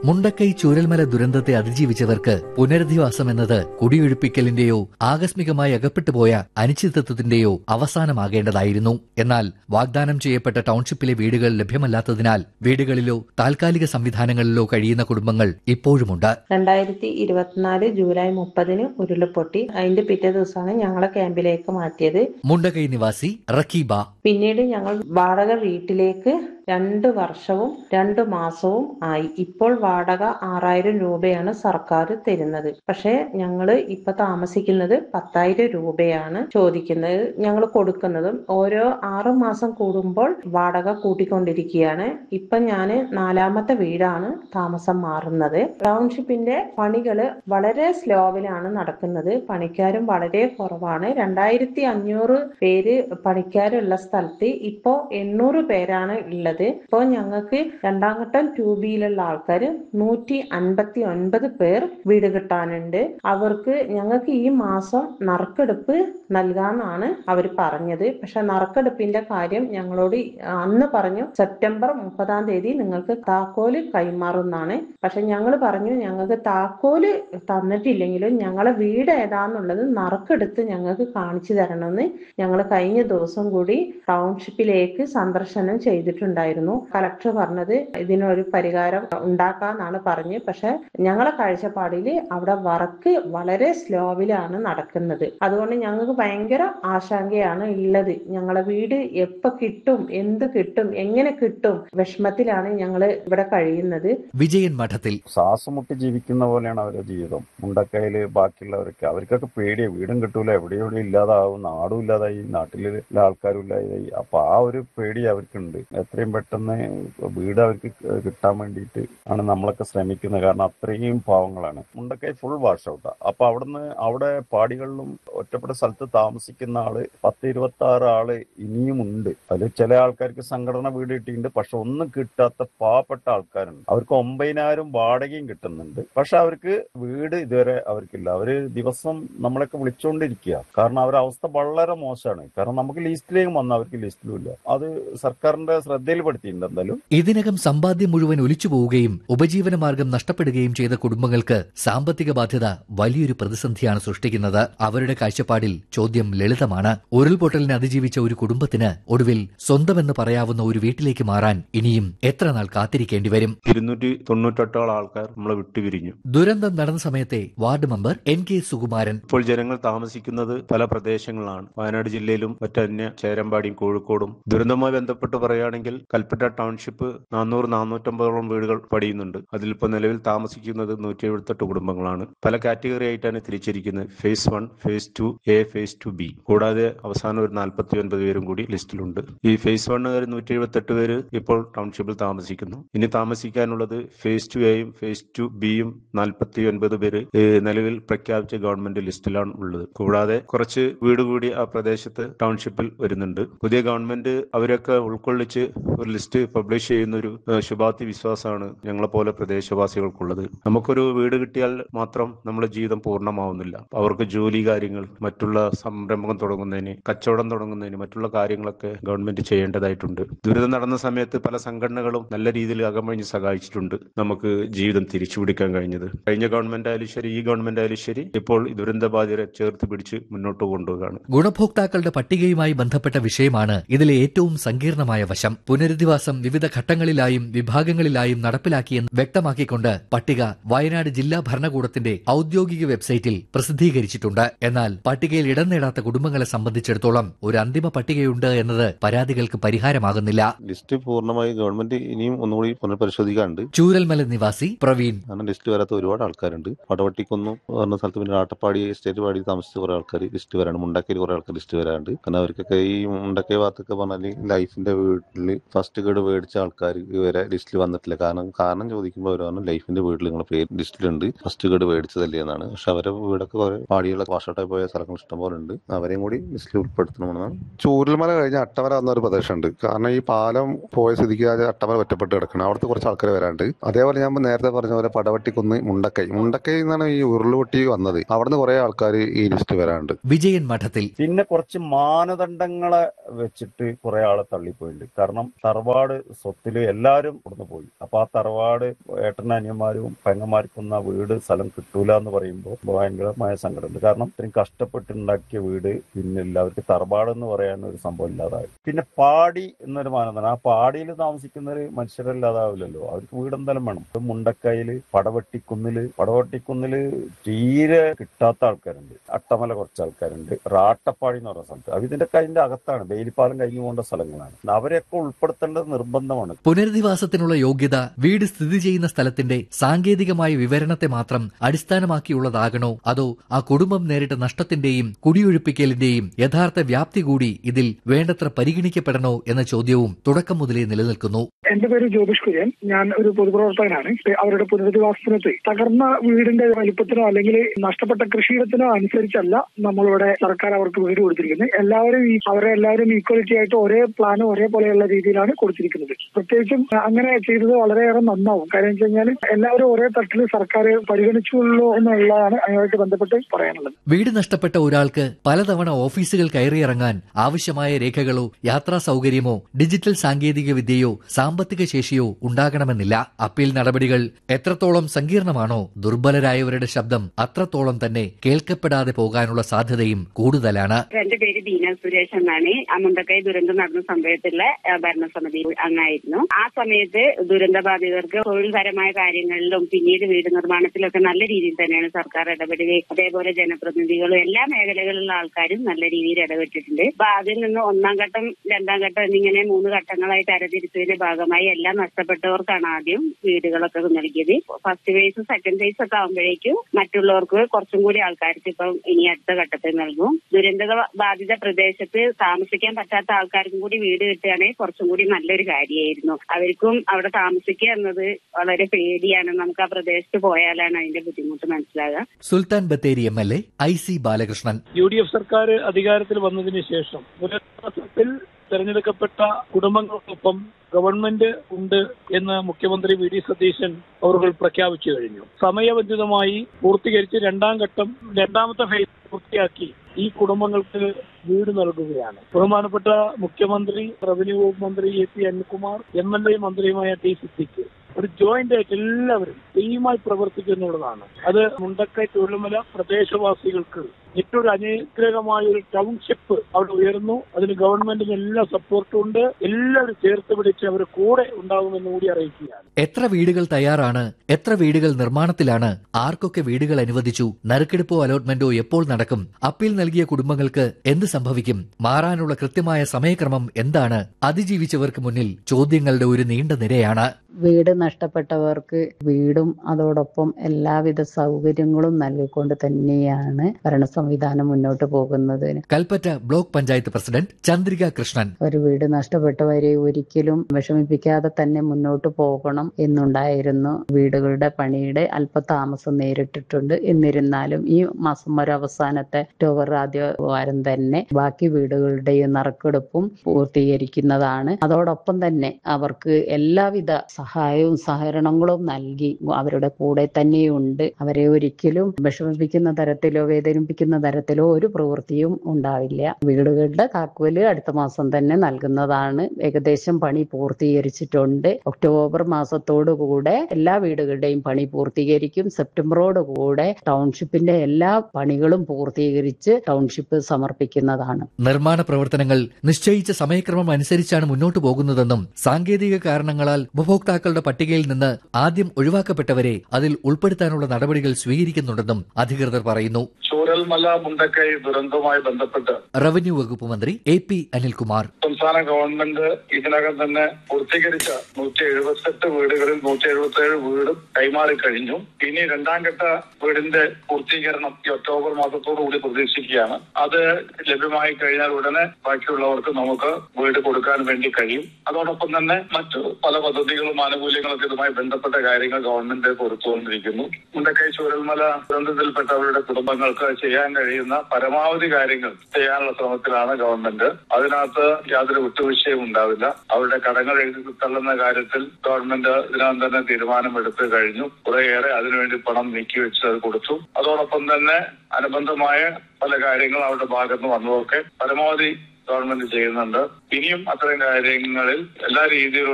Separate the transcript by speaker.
Speaker 1: മുണ്ടക്കൈ ചൂരൽമല ദുരന്തത്തെ അതിജീവിച്ചവർക്ക് പുനരധിവാസം എന്നത് കുടിയൊഴിപ്പിക്കലിന്റെയോ ആകസ്മികമായി അകപ്പെട്ടുപോയ അനിശ്ചിതത്വത്തിന്റെയോ അവസാനമാകേണ്ടതായിരുന്നു എന്നാൽ വാഗ്ദാനം ചെയ്യപ്പെട്ട ടൗൺഷിപ്പിലെ വീടുകൾ ലഭ്യമല്ലാത്തതിനാൽ വീടുകളിലോ താൽക്കാലിക സംവിധാനങ്ങളിലോ കഴിയുന്ന കുടുംബങ്ങൾ ഇപ്പോഴുമുണ്ട്
Speaker 2: രണ്ടായിരത്തി ഇരുപത്തിനാല് ജൂലൈ മുപ്പതിന് ഉരുൾപൊട്ടി അതിന്റെ പിറ്റേ ദിവസമാണ് ഞങ്ങളെ ക്യാമ്പിലേക്ക് മാറ്റിയത്
Speaker 1: മുണ്ടക്കൈ നിവാസി റക്കീബ
Speaker 2: പിന്നീട് ഞങ്ങൾ വാടക വീട്ടിലേക്ക് രണ്ട് വർഷവും രണ്ട് മാസവും ആയി ഇപ്പോൾ വാടക ആറായിരം രൂപയാണ് സർക്കാർ തരുന്നത് പക്ഷെ ഞങ്ങൾ ഇപ്പൊ താമസിക്കുന്നത് പത്തായിരം രൂപയാണ് ചോദിക്കുന്നത് ഞങ്ങൾ കൊടുക്കുന്നതും ഓരോ ആറു മാസം കൂടുമ്പോൾ വാടക കൂട്ടിക്കൊണ്ടിരിക്കുകയാണ് ഇപ്പൊ ഞാൻ നാലാമത്തെ വീടാണ് താമസം മാറുന്നത് ടൗൺഷിപ്പിന്റെ പണികള് വളരെ സ്ലോവിലാണ് നടക്കുന്നത് പണിക്കാരും വളരെ കുറവാണ് രണ്ടായിരത്തി അഞ്ഞൂറ് പേര് പണിക്കാരുള്ള സ്ഥലത്ത് ഇപ്പോ എണ്ണൂറ് പേരാണ് ഉള്ളത് ഇപ്പോൾ ഞങ്ങൾക്ക് രണ്ടാം ഘട്ടം ടു ബിയിലുള്ള ആൾക്കാർ നൂറ്റി അൻപത്തി ഒൻപത് പേർ വീട് കിട്ടാനുണ്ട് അവർക്ക് ഞങ്ങൾക്ക് ഈ മാസം നറുക്കെടുപ്പ് നൽകാന്നാണ് അവർ പറഞ്ഞത് പക്ഷെ നറുക്കെടുപ്പിന്റെ കാര്യം ഞങ്ങളോട് അന്ന് പറഞ്ഞു സെപ്റ്റംബർ മുപ്പതാം തീയതി നിങ്ങൾക്ക് താക്കോല് കൈമാറുന്നാണ് പക്ഷെ ഞങ്ങൾ പറഞ്ഞു ഞങ്ങൾക്ക് താക്കോല് തന്നിട്ടില്ലെങ്കിലും ഞങ്ങളെ വീട് ഏതാന്നുള്ളത് നറുക്കെടുത്ത് ഞങ്ങൾക്ക് കാണിച്ചു തരണമെന്ന് ഞങ്ങൾ കഴിഞ്ഞ ദിവസം കൂടി ടൗൺഷിപ്പിലേക്ക് സന്ദർശനം ചെയ്തിട്ടുണ്ടായിരുന്നു കലക്ടർ പറഞ്ഞത് ഇതിനൊരു പരിഹാരം ഉണ്ടാക്കാന്നാണ് പറഞ്ഞ് പക്ഷെ ഞങ്ങളെ കാഴ്ചപ്പാടിൽ അവിടെ വർക്ക് വളരെ സ്ലോവിലാണ് നടക്കുന്നത് അതുകൊണ്ട് ഞങ്ങൾക്ക് ഭയങ്കര ആശങ്കയാണ് ഉള്ളത് ഞങ്ങളെ വീട് എപ്പോ കിട്ടും എന്ത് കിട്ടും എങ്ങനെ കിട്ടും വിഷമത്തിലാണ് ഞങ്ങൾ ഇവിടെ കഴിയുന്നത്
Speaker 1: വിജയൻ മഠത്തിൽ
Speaker 3: ശ്വാസം മുട്ടി ജീവിക്കുന്ന പോലെയാണ് അവരുടെ ജീവിതം മുണ്ടക്കയില് ബാക്കിയുള്ളവരൊക്കെ അവർക്കൊക്കെ പേടിയ വീടും കിട്ടൂല എവിടെ എവിടെ ഇല്ലാതാവും നാടും ഇല്ലാതായി നാട്ടിലെ ആൾക്കാരും ഇല്ലാതായി അപ്പൊ ആ ഒരു പേടി അവർക്കുണ്ട് എത്രയും പെട്ടെന്ന് വീട് അവർക്ക് കിട്ടാൻ വേണ്ടിയിട്ട് ആണ് നമ്മളൊക്കെ ശ്രമിക്കുന്നത് കാരണം അത്രയും പാവങ്ങളാണ് മുണ്ടക്കൈ ഫുൾ വാഷ് ഔട്ടാ അപ്പൊ അവിടുന്ന് അവിടെ പാടികളിലും ഒറ്റപ്പെട്ട സ്ഥലത്ത് താമസിക്കുന്ന ആള് പത്ത് ഇരുപത്തി ആറ് ആള് ഇനിയും ഉണ്ട് അതിൽ ചില ആൾക്കാർക്ക് സംഘടന വീട് കിട്ടിയിട്ടുണ്ട് പക്ഷെ ഒന്നും കിട്ടാത്ത പാവപ്പെട്ട ആൾക്കാരുണ്ട് അവർക്ക് ഒമ്പതിനായിരം വാടകയും കിട്ടുന്നുണ്ട് പക്ഷെ അവർക്ക് വീട് ഇതുവരെ അവർക്കില്ല അവര് ദിവസം നമ്മളൊക്കെ വിളിച്ചുകൊണ്ടിരിക്കുക കാരണം അവരുടെ അവസ്ഥ വളരെ മോശമാണ് കാരണം നമുക്ക് ലിസ്റ്റിലേക്ക് വന്ന അവർക്ക് ലിസ്റ്റിലും ഇല്ല അത് സർക്കാരിന്റെ ശ്രദ്ധയിൽപ്പെടുത്തിയിട്ടുണ്ട് എന്തായാലും
Speaker 1: ഇതിനകം സമ്പാദ്യം മുഴുവൻ ഒലിച്ചു പോവുകയും ഉപജീവന മാർഗം നഷ്ടപ്പെടുകയും ചെയ്ത കുടുംബങ്ങൾക്ക് സാമ്പത്തിക ബാധ്യത വലിയൊരു പ്രതിസന്ധിയാണ് സൃഷ്ടിക്കുന്നത് അവരുടെ കാഴ്ചപ്പാടിൽ ചോദ്യം ലളിതമാണ് ഉരുൾപൊട്ടലിനെ അതിജീവിച്ച ഒരു കുടുംബത്തിന് ഒടുവിൽ സ്വന്തമെന്ന് പറയാവുന്ന ഒരു വീട്ടിലേക്ക് മാറാൻ ഇനിയും എത്ര നാൾ കാത്തിരിക്കേണ്ടി വരും
Speaker 4: ഇരുന്നൂറ്റി തൊണ്ണൂറ്റെട്ടോളം ആൾക്കാർ നമ്മളെ വിട്ടുപിരിഞ്ഞു
Speaker 1: ദുരന്തം നടന്ന സമയത്തെ ward member N K Sukumaran
Speaker 4: ഇപ്പോൾ ജനങ്ങൾ താമസിക്കുന്നത് പല പ്രദേശങ്ങളിലാണ് വയനാട് ജില്ലയിലും മറ്റന്യ ചേരമ്പാടിയും കോഴിക്കോടും ദുരന്തവുമായി ബന്ധപ്പെട്ട് പറയുകയാണെങ്കിൽ കൽപ്പറ്റ ടൗൺഷിപ്പ് നാനൂറ് നാനൂറ്റമ്പതോളം വീടുകൾ പടിയുന്നുണ്ട് അതിലിപ്പോൾ നിലവിൽ താമസിക്കുന്നത് നൂറ്റി എഴുപത്തെട്ട് കുടുംബങ്ങളാണ് പല കാറ്റഗറി ആയിട്ടാണ് തിരിച്ചിരിക്കുന്നത് phase one phase two A phase two B കൂടാതെ അവസാനം ഒരു നാൽപ്പത്തി ഒൻപത് പേരും കൂടി ലിസ്റ്റിലുണ്ട് ഈ ഫേസ് വണ്ണുകാർ നൂറ്റി എഴുപത്തെട്ട് പേര് ഇപ്പോൾ ടൗൺഷിപ്പിൽ താമസിക്കുന്നു ഇനി താമസിക്കാനുള്ളത് ഫേസ് ടു എയും ഫേസ് ടു ബിയും നാൽപ്പത്തി ഒൻപത് പേര് ഏഹ്, നിലവിൽ പ്രഖ്യാപിച്ച ഗവൺമെന്റ് ലിസ്റ്റിലാണ് ഉള്ളത് കൂടാതെ കുറച്ച് വീട് കൂടി ആ പ്രദേശത്ത് ടൗൺഷിപ്പിൽ വരുന്നുണ്ട് പുതിയ ഗവൺമെന്റ് അവരൊക്കെ ഉൾക്കൊള്ളിച്ച് ഒരു ലിസ്റ്റ് പബ്ലിഷ് ചെയ്യുന്ന ഒരു ഏഹ്, ശുഭാപ്തി വിശ്വാസമാണ് ഞങ്ങളെ പോലെ പ്രദേശവാസികൾക്കുള്ളത് നമുക്കൊരു വീട് കിട്ടിയാൽ മാത്രം നമ്മുടെ ജീവിതം പൂർണ്ണമാവുന്നില്ല അവർക്ക് ജോലി കാര്യങ്ങൾ മറ്റുള്ള സംരംഭം തുടങ്ങുന്നതിന് കച്ചവടം തുടങ്ങുന്നതിന് മറ്റുള്ള കാര്യങ്ങളൊക്കെ ഗവൺമെന്റ് ചെയ്യേണ്ടതായിട്ടുണ്ട് ദുരിതം നടന്ന സമയത്ത് പല സംഘടനകളും നല്ല രീതിയിൽ അകമഴിഞ്ഞ് സഹായിച്ചിട്ടുണ്ട് നമുക്ക് ജീവിതം തിരിച്ചു പിടിക്കാൻ കഴിഞ്ഞത് കഴിഞ്ഞ ഗവൺമെന്റ് ആയാലും ശരി ഈ ഗവൺമെന്റ് ആയാലും ശരി ഇപ്പോൾ ഈ ദുരന്ത ബാധിതരെ ചേർത്ത് പിടിച്ച് മുന്നോട്ട് കൊണ്ടുപോവുകയാണ്
Speaker 1: ഗുണഭോക്താക്കളുടെ പട്ടികയുമായി ബന്ധപ്പെട്ട വിഷയമാണ് ഇതിലെ ഏറ്റവും സങ്കീർണമായ വശം പുനരധിവാസം വിവിധ ഘട്ടങ്ങളിലായും വിഭാഗങ്ങളിലായും നടപ്പിലാക്കിയെന്ന് വ്യക്തമാക്കിക്കൊണ്ട് പട്ടിക വയനാട് ജില്ലാ ഭരണകൂടത്തിന്റെ ഔദ്യോഗിക വെബ്സൈറ്റിൽ പ്രസിദ്ധീകരിച്ചിട്ടുണ്ട് എന്നാൽ പട്ടികയിൽ ഇടം നേടാത്ത കുടുംബങ്ങളെ സംബന്ധിച്ചിടത്തോളം ഒരു അന്തിമ പട്ടികയുണ്ട് എന്നത് പരാതികൾക്ക് പരിഹാരമാകുന്നില്ല
Speaker 5: ലിസ്റ്റ് പൂർണ്ണമായി ഗവൺമെന്റ് ഇനിയും ഒന്നുകൂടി പുനഃപരിശോധിക്കാനുണ്ട്
Speaker 1: ചൂരൽമല നിവാസി പ്രവീൺ
Speaker 5: കാരണം ലിസ്റ്റ് വരാത്ത ഒരുപാട് ആൾക്കാരുണ്ട് പടവട്ടിക്കൊന്നും പറഞ്ഞ സ്ഥലത്ത് പിന്നെ ആട്ടപ്പാടി എസ്റ്റേറ്റ് പാടി താമസിച്ച കുറെ ആൾക്കാർ ലിസ്റ്റ് വരാണ് മുണ്ടക്കയിൽ കുറെ ആൾക്കാർ ലിസ്റ്റ് വരാണ്ട് കാരണം അവർക്കൊക്കെ ഈ മുണ്ടക്കൈ ഭാഗത്തൊക്കെ പറഞ്ഞാൽ ലൈഫിന്റെ വീട്ടിൽ ഫസ്റ്റ് ഗഡ് മേടിച്ച ആൾക്കാർ വരെ ലിസ്റ്റിൽ വന്നിട്ടില്ല കാരണം കാരണം ചോദിക്കുമ്പോൾ അവർ പറഞ്ഞു ലൈഫിന്റെ വീട്ടിൽ നിങ്ങളെ പേര് ലിസ്റ്റിലുണ്ട് ഫസ്റ്റ് ഗഡ് മേടിച്ചതല്ലേ എന്നാണ് പക്ഷെ അവരെ വീടൊക്കെ കുറെ പാടിയുള്ള വാഷൗട്ടായി പോയ സ്ഥലങ്ങൾ ഇഷ്ടംപോലെ ഉണ്ട് അവരെയും കൂടി ലിസ്റ്റിൽ ഉൾപ്പെടുത്തണമെന്നാണ് ചൂരൽമല കഴിഞ്ഞ അട്ടമല എന്ന ഒരു പ്രദേശമുണ്ട് കാരണം ഈ പാലം പോയ സ്ഥിതിക്ക് അത് അട്ടമല ഒറ്റപ്പെട്ട് കിടക്കണം അവിടുത്തെ കുറച്ച് ആൾക്കാർ വരാണ്ട് അതേപോലെ ഞാൻ നേരത്തെ പറഞ്ഞ പോലെ പടവട്ടിക്കുന്ന് മുണ്ടക്കൈ മുണ്ടക്കൈ എന്നാണ് ഈ ഉരുളുപൊട്ടി വന്നത് അവിടുന്ന് കുറെ ആൾക്കാർ ഈ ലിസ്റ്റ് വരാണ്ട്
Speaker 1: വിജയൻ മഠത്തിൽ
Speaker 3: പിന്നെ കുറച്ച് മാനദണ്ഡങ്ങളെ വെച്ചിട്ട് കുറെ ആളെ തള്ളിപ്പോയിട്ടുണ്ട് കാരണം തറവാട് സ്വത്തില് എല്ലാരും ഇവിടുന്ന് പോയി അപ്പൊ ആ തറവാട് ഏട്ടനും അനിയന്മാരും പെങ്ങന്മാർക്കൊന്നും ആ വീട് സ്ഥലം കിട്ടൂല എന്ന് പറയുമ്പോൾ ഭയങ്കരമായ സങ്കടമുണ്ട് കാരണം ഇത്രയും കഷ്ടപ്പെട്ടുണ്ടാക്കിയ വീട് പിന്നെ എല്ലാവർക്കും തറവാട് എന്ന് പറയാൻ ഒരു സംഭവം ഇല്ലാതായി പിന്നെ പാടി എന്നൊരു മാനദണ്ഡം ആ പാടിയിൽ താമസിക്കുന്നവര് മനുഷ്യരല്ലാതാവില്ലല്ലോ അവർക്ക് വീട് എന്തായാലും വേണം ഇപ്പൊ മുണ്ടക്കയില് പടവട്ടിക്കുന്നില് പടവട്ടിക്കുന്നില് തീരെ കിട്ടാത്ത ആൾക്കാരുണ്ട് അട്ടമല കുറച്ച് ആൾക്കാരുണ്ട് റാട്ടപ്പാടി എന്ന് പറയുന്ന സ്ഥലത്ത് അത് ഇതിന്റെ അതിന്റെ അകത്താണ് ബെയിലിപ്പാലം കഴിഞ്ഞു പോകേണ്ട സ്ഥലങ്ങളാണ് അവരെയൊക്കെ ഉൾപ്പെടുത്തേണ്ടത് നിർബന്ധമാണ്
Speaker 1: പുനരധിവാസത്തിനുള്ള യോഗ്യത വീട് സ്ഥിതി ചെയ്യുന്ന സ്ഥലത്തിന്റെ സാങ്കേതികമായ വിവരണത്തെ മാത്രം അടിസ്ഥാനമാക്കിയുള്ളതാകണോ അതോ ആ കുടുംബം നേരിട്ട നഷ്ടത്തിന്റെയും കുടിയൊഴിപ്പിക്കലിന്റെയും യഥാർത്ഥ വ്യാപ്തി കൂടി ഇതിൽ വേണ്ടത്ര പരിഗണിക്കപ്പെടണോ എന്ന ചോദ്യവും തുടക്കം മുതലേ നിലനിൽക്കുന്നു
Speaker 6: എന്റെ പേര് ജ്യോതിഷ് കുര്യൻ ഞാൻ ഒരു പൊതുപ്രവർത്തകനാണ് അവരുടെ പുനരധിവാസത്തിനെത്തി തകർന്ന വീടിന്റെ വലിപ്പത്തിനോ അല്ലെങ്കിൽ നഷ്ടപ്പെട്ട കൃഷിയിടത്തിനോ അനുസരിച്ചല്ല നമ്മളിവിടെ സർക്കാർ അവർക്ക് വീട് കൊടുത്തിരിക്കുന്നത് എല്ലാവരും ഈ അവരെ എല്ലാവരും ഈക്വാലിറ്റി ആയിട്ട് ഒരേ പ്ലാനും ഒരേപോലെയുള്ള രീതിയിലാണ് കൊടുത്തിരിക്കുന്നത് പ്രത്യേകിച്ചും അങ്ങനെ ചെയ്തത് വളരെയേറെ നന്നാവും കാര്യം വെച്ച് കഴിഞ്ഞാൽ എല്ലാവരും ഒരേ തട്ടിൽ സർക്കാർ പരിഗണിച്ചുള്ളൂ എന്നുള്ളതാണ് അതുമായിട്ട് ബന്ധപ്പെട്ട് പറയാനുള്ളത്
Speaker 1: വീട് നഷ്ടപ്പെട്ട ഒരാൾക്ക് പലതവണ ഓഫീസുകൾ കയറിയിറങ്ങാൻ ആവശ്യമായ രേഖകളോ യാത്രാ സൗകര്യമോ ഡിജിറ്റൽ സാങ്കേതിക വിദ്യയോ സാമ്പത്തിക ശേഷിയോ ഉണ്ടാകണമെന്നില്ല അപ്പീൽ നടപടികൾ എത്രത്തോളം സങ്കീർണമാണോ ദുർബലരായവരുടെ ശബ്ദം അത്രത്തോളം തന്നെ കേൾക്കപ്പെടാതെ പോകാനുള്ള സാധ്യതയും കൂടുതലാണ്
Speaker 7: എന്റെ പേര് ദീന സുരേഷ് എന്നാണ് ആ മുണ്ടക്കൈ ദുരന്തം നടന്ന സമയത്തുള്ള ആ, ഭരണസമിതി അംഗമായിരുന്നു ആ സമയത്ത് ദുരന്തബാധിതർക്ക് തൊഴിൽപരമായ കാര്യങ്ങളിലും പിന്നീട് വീട് നിർമ്മാണത്തിലൊക്കെ നല്ല രീതിയിൽ തന്നെയാണ് സർക്കാർ ഇടപെടുകയും അതേപോലെ ജനപ്രതിനിധികളും എല്ലാ മേഖലകളിലുള്ള ആൾക്കാരും നല്ല രീതിയിൽ ഇടപെട്ടിട്ടുണ്ട് അപ്പൊ അതിൽ നിന്ന് ഒന്നാം ഘട്ടം രണ്ടാം ഘട്ടം എന്നിങ്ങനെ മൂന്ന് ഘട്ടങ്ങളായി തരംതിരിച്ചതിന്റെ ഭാഗമായി എല്ലാം നഷ്ടപ്പെട്ടവർക്കാണ് ആദ്യം വീടുകളൊക്കെ നൽകിയത് ഫസ്റ്റ് ഫേസ് സെക്കൻഡ് ഫേസ് ഒക്കെ ആകുമ്പോഴേക്കും മറ്റുള്ളവർക്ക് കുറച്ചും കൂടി ആൾക്കാർക്ക് ഇപ്പം ഇനി അടുത്ത ഘട്ടത്തിൽ നൽകും ദുരന്ത ബാധിത പ്രദേശത്ത് താമസിക്കാൻ പറ്റാത്ത ആൾക്കാർക്കും കൂടി വീട് കിട്ടുകയാണെങ്കിൽ കുറച്ചും കൂടി നല്ലൊരു കാര്യമായിരുന്നു അവർക്കും അവിടെ താമസിക്കുക എന്നത് വളരെ പേടിയാണ് നമുക്ക് ആ പ്രദേശത്ത് പോയാലാണ് അതിന്റെ ബുദ്ധിമുട്ട് മനസ്സിലാകുക
Speaker 1: Sultan Bathery M L A I C Balakrishnan
Speaker 8: U D F സർക്കാർ അധികാരത്തിൽ വന്നതിന് ശേഷം പുനരധിവാസത്തിൽ തെരഞ്ഞെടുക്കപ്പെട്ട കുടുംബങ്ങൾക്കൊപ്പം ഗവൺമെന്റ് ഉണ്ട് എന്ന് മുഖ്യമന്ത്രി വി ഡി സതീശൻ അവർ പ്രഖ്യാപിച്ചു കഴിഞ്ഞു സമയബന്ധിതമായി പൂർത്തീകരിച്ച് രണ്ടാം ഘട്ടം രണ്ടാമത്തെ ഫേസ് പൂർത്തിയാക്കി ഈ കുടുംബങ്ങൾക്ക് വീട് നൽകുകയാണ് ബഹുമാനപ്പെട്ട മുഖ്യമന്ത്രി റവന്യൂ വകുപ്പ് മന്ത്രി A P Anilkumar M L A മന്ത്രിയുമായ ടി സിദ്ദിഖ് ഒരു ജോയിന്റ് ആയിട്ട് എല്ലാവരും ടീമായി പ്രവർത്തിക്കുന്നുള്ളതാണ് അത് മുണ്ടക്കൈ തൊഴിലുമല പ്രദേശവാസികൾക്ക് ഏറ്റവും അനുഗ്രഹമായ ഒരു ടൗൺഷിപ്പ് അവിടെ ഉയർന്നു അതിന് ഗവൺമെന്റിന് എല്ലാ സപ്പോർട്ടും ഉണ്ട് എല്ലാവരും ചേർത്ത് പിടിച്ച് അവർ കൂടെ ഉണ്ടാകുമെന്ന് കൂടി അറിയിക്കുകയാണ്
Speaker 1: എത്ര വീടുകൾ തയ്യാറാണ് എത്ര വീടുകൾ നിർമ്മാണത്തിലാണ് ആർക്കൊക്കെ വീടുകൾ അനുവദിച്ചു നറുക്കെടുപ്പോ അലോട്ട്മെന്റോ എപ്പോൾ നടക്കും അപ്പീൽ നൽകിയ കുടുംബങ്ങൾക്ക് എന്ത് സംഭവിക്കും മാറാനുള്ള കൃത്യമായ സമയക്രമം എന്താണ് അതിജീവിച്ചവർക്ക് മുന്നിൽ ചോദ്യങ്ങളുടെ ഒരു നീണ്ട നിരയാണ്
Speaker 9: വീട് നഷ്ടപ്പെട്ടവർക്ക് വീടും അതോടൊപ്പം എല്ലാവിധ സൗകര്യങ്ങളും നൽകിക്കൊണ്ട് തന്നെയാണ് ഭരണ സംവിധാനം മുന്നോട്ട് പോകുന്നത്
Speaker 1: കൽപ്പറ്റ ബ്ലോക്ക് പഞ്ചായത്ത് പ്രസിഡന്റ് ചന്ദ്രിക കൃഷ്ണൻ
Speaker 9: ഒരു വീട് നഷ്ടപ്പെട്ടവരെ ഒരിക്കലും വിഷമിപ്പിക്കാതെ തന്നെ മുന്നോട്ട് പോകണം എന്നുണ്ടായിരുന്നു വീടുകളുടെ പണിയുടെ അല്പതാമസം നേരിട്ടിട്ടുണ്ട് എന്നിരുന്നാലും ഈ മാസം ഒരു അവസാനത്തെ ഒക്ടോബർ ആദ്യ വാരം തന്നെ ബാക്കി വീടുകളുടെയും നറുക്കെടുപ്പും പൂർത്തീകരിക്കുന്നതാണ് അതോടൊപ്പം തന്നെ അവർക്ക് എല്ലാവിധ സഹായവും സഹകരണങ്ങളും നൽകി അവരുടെ കൂടെ തന്നെയുണ്ട് അവരെ ഒരിക്കലും വിഷമിപ്പിക്കുന്ന തരത്തിലോ വേദനിപ്പിക്കുന്ന തരത്തിലോ ഒരു പ്രവൃത്തിയും ഉണ്ടാവില്ല വീടുകളുടെ താക്കോല് അടുത്ത മാസം തന്നെ നൽകുന്നതാണ് ഏകദേശം പണി പൂർത്തീകരിച്ചിട്ടുണ്ട് ഒക്ടോബർ മാസത്തോടു കൂടെ എല്ലാ വീടുകളുടെയും പണി പൂർത്തീകരിക്കും സെപ്റ്റംബറോട് കൂടെ ടൗൺഷിപ്പിന്റെ എല്ലാ പണികളും പൂർത്തീകരിച്ച് ടൗൺഷിപ്പ് സമർപ്പിക്കുന്നതാണ്
Speaker 1: നിർമ്മാണ പ്രവർത്തനങ്ങൾ നിശ്ചയിച്ച സമയക്രമം അനുസരിച്ചാണ് മുന്നോട്ടു പോകുന്നതെന്നും സാങ്കേതിക കാരണങ്ങളാൽ ഉപഭോക്താക്കളുടെ പട്ടികയിൽ നിന്ന് ആദ്യം ഒഴിവാക്കപ്പെട്ടവരെ അതിൽ ഉൾപ്പെടുത്താനുള്ള നടപടികൾ സ്വീകരിക്കുന്നുണ്ടെന്നും അധികൃതർ പറയുന്നു
Speaker 10: ചൂരൽമല മുണ്ടക്കൈ ദുരന്തവുമായി ബന്ധപ്പെട്ട്
Speaker 1: റവന്യൂ വകുപ്പ് മന്ത്രി എ പി അനിൽകുമാർ
Speaker 10: സംസ്ഥാന ഗവൺമെന്റ് ഇതിനകം തന്നെ പൂർത്തീകരിച്ച നൂറ്റി എഴുപത്തെട്ട് വീടുകളിൽ നൂറ്റി എഴുപത്തി ഏഴ് വീടും കൈമാറി കഴിഞ്ഞു ഇനി രണ്ടാം ഘട്ട വീടിന്റെ പൂർത്തീകരണം ഈ ഒക്ടോബർ മാസത്തോടു കൂടി പ്രതീക്ഷിക്കുകയാണ് അത് ലഭ്യമായി കഴിഞ്ഞാൽ ഉടനെ ബാക്കിയുള്ളവർക്ക് നമുക്ക് വീട് കൊടുക്കാൻ വേണ്ടി കഴിയും അതോടൊപ്പം തന്നെ മറ്റു പല പദ്ധതികളും ആനുകൂല്യങ്ങളൊക്കെ ഇതുമായി ബന്ധപ്പെട്ട കാര്യങ്ങൾ ഗവൺമെന്റ് കൊടുത്തുകൊണ്ടിരിക്കുന്നു മുണ്ടക്കൈ ചൂരൽമല ദുരന്തത്തിൽപ്പെട്ടവരുടെ കുടുംബങ്ങൾക്ക് ചെയ്യാൻ കഴിയുന്ന പരമാവധി കാര്യങ്ങൾ ചെയ്യാനുള്ള ശ്രമത്തിലാണ് ഗവൺമെന്റ് അതിനകത്ത് യാതൊരു വിട്ടുവീഴ്ചയും ഉണ്ടാവില്ല അവരുടെ കടങ്ങൾ എഴുതി തള്ളുന്ന കാര്യത്തിൽ ഗവൺമെന്റ് ഇതിനകം തന്നെ തീരുമാനമെടുത്തു കഴിഞ്ഞു കുറേയേറെ അതിനുവേണ്ടി പണം നീക്കിവെച്ച് അത് കൊടുത്തു അതോടൊപ്പം തന്നെ അനുബന്ധമായ പല കാര്യങ്ങൾ അവരുടെ ഭാഗത്ത് വന്നതൊക്കെ പരമാവധി ഗവൺമെന്റ് ചെയ്യുന്നുണ്ട് ഇനിയും അത്തരം കാര്യങ്ങളിൽ എല്ലാ രീതിയിലും